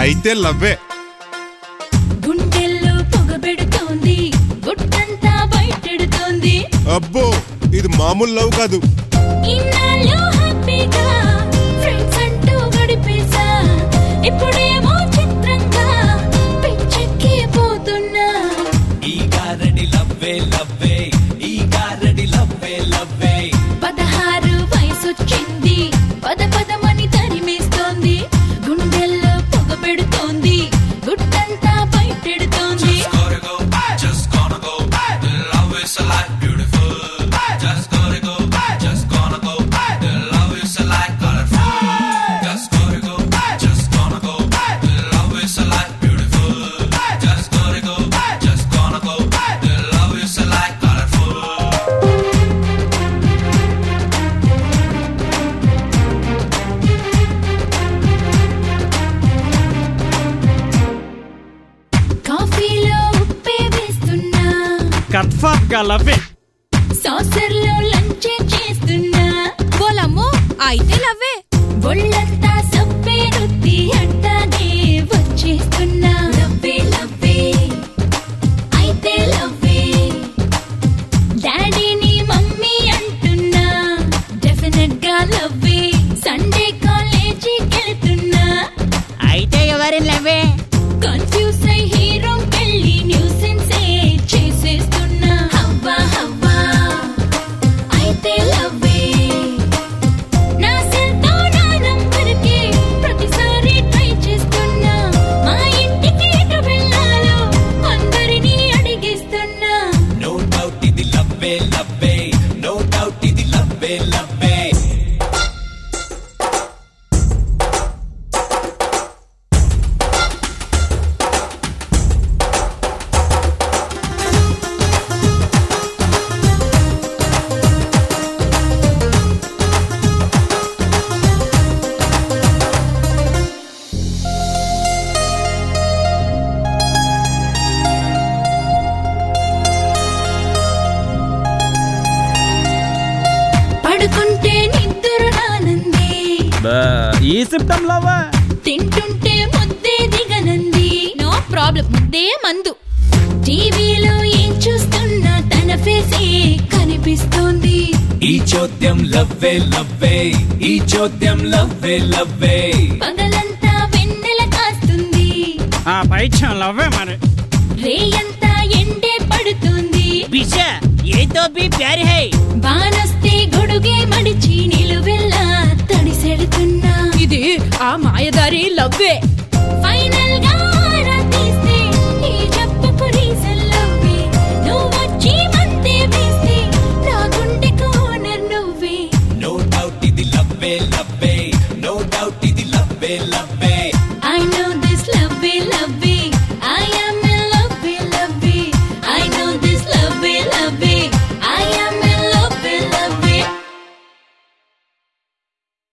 అయితే లవ్వే గుండెల్లో పొగబెడుతోంది గుట్టంతా బయటెడుతోంది అబ్బో ఇది మామూలు లవ్ కాదు ఇన్నాళ్ళు హ్యాపీగా ఫ్రెండ్స్ అంటూ గడిపేసా ఇప్పుడేమో చిత్రంగా పిచ్చెక్కి పోతున్నా ఈ గారడి లవ్వే లవ్వే ఈ గారడి లవ్వే లవ్వే పదహారు వయసొచ్చింది పద పదమని తరిమేస్తోంది గుండెల్లో పొగబెడుతోంది గుట్టంతా బయటెడుతోంది Gotta go, just gonna go. The love is a lot beautiful. Just gotta go, just gonna go. The love is a lot colorful. Just gotta go, just gonna go. The love is a lot beautiful. Just gotta go, just gonna go. The love is a lot colorful. కాఫీలో ఉప్పే వేస్తున్నా confirm గా లవ్వే సాసర్లో lunch చేస్తున్నా బోలమ్మో అయితే లవ్వే ఒళ్ళంతా సప్పే రుద్ది అట్టాగే వచ్చేస్తున్నా లవ్వే లవ్వే అయితే లవ్వే డాడీని మమ్మీ అంటున్నా డెఫినెట్ గా లవ్వే సండే కాలేజీకి వెళ్తున్నా అయితే ఎవరి లవ్వే కన్ఫ్యూజ్ అయి హీరోకెళ్ళి న్యూసెన్సే చేసేస్తున్నా హవ్వా హవ్వా అయితే లవ్వే నా సెల్తో నా నంబర్కి ప్రతిసారి ట్రై చేస్తున్నా మా ఇంటికి ఎటు వెళ్ళాలో అందరినీ అడిగేస్తున్నా No doubt ఇది లవ్వే లవ్వే No doubt ఇది లవ్వే లవ్వే పడుకుంటే నిద్ర రానంది ఈ సిమ్టమ్ లవ్వా తింటుంటే ముద్దే దిగనంది నో ప్రాబ్లం ముద్దే మందు టీవీలో ఏం చూస్తున్నా తన ఫేసే కనిపిస్తోంది ఈ చోద్యం లవ్వే లవ్వే ఈ చోద్యం లవ్వే లవ్వే పగలంతా వెన్నెల కాస్తుంది ఆ పైచ్యం లవ్వే మరి రేయంతా ఎండే పడుతుంది బిషా ఏతో బి ప్యార్ హై వానొస్తే గొడుగే మడిచి నిలువెల్లా తడిసెడుతున్నా ఇది ఆ మాయదారి లవ్వే ఫైనల్ గా ఆరా తీస్తే ఈ జబ్బుకు రీజన్ లవ్వే నువ్వొచ్చి మధ్య వేస్తే నా గుండెకు ఓనర్ నువ్వే No doubt ఇది లవ్వే లవ్వే No doubt ఇది లవ్వే లవ్వే